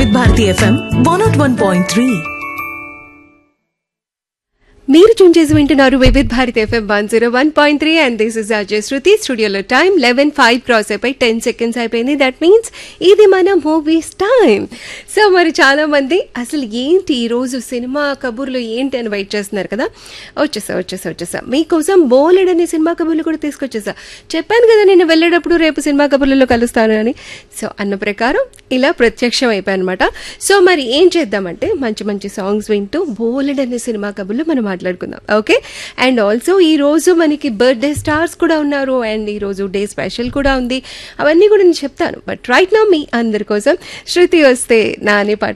వివిధ Bharati FM one naught one point three మీరు tune చేసి వింటున్నారు Vividh Bharat FM one zero one point three and this is Ajay Shruti స్టూడియోలో time eleven five cross అయిపోయి ten seconds అయిపోయింది that means ఇది మన మూవీస్ టైం సో మరి చాలా మంది అసలు ఏంటి ఈ రోజు సినిమా కబుర్లు ఏంటి అని వెయిట్ చేస్తున్నారు కదా వచ్చేసా వచ్చేసా వచ్చేసా మీకోసం బోలెడ్ అనే సినిమా కబుర్లు కూడా తీసుకొచ్చేసా చెప్పాను కదా నేను వెళ్ళేటప్పుడు రేపు సినిమా కబుర్లలో కలుస్తాను అని సో అన్న ప్రకారం ఇలా ప్రత్యక్షం అయిపోయి అనమాట సో మరి ఏం చేద్దామంటే మంచి మంచి సాంగ్స్ వింటూ బోలెడ్ అనే సినిమా కబుర్లు మనం మాట్లాడుకుందాం ఓకే అండ్ ఆల్సో ఈ రోజు మనకి బర్త్డే స్టార్స్ కూడా ఉన్నారు అండ్ ఈ రోజు డే స్పెషల్ కూడా ఉంది అవన్నీ కూడా నేను చెప్తాను బట్ రైట్ నా మీ అందరి కోసం శృతి వస్తే నా అనే పాట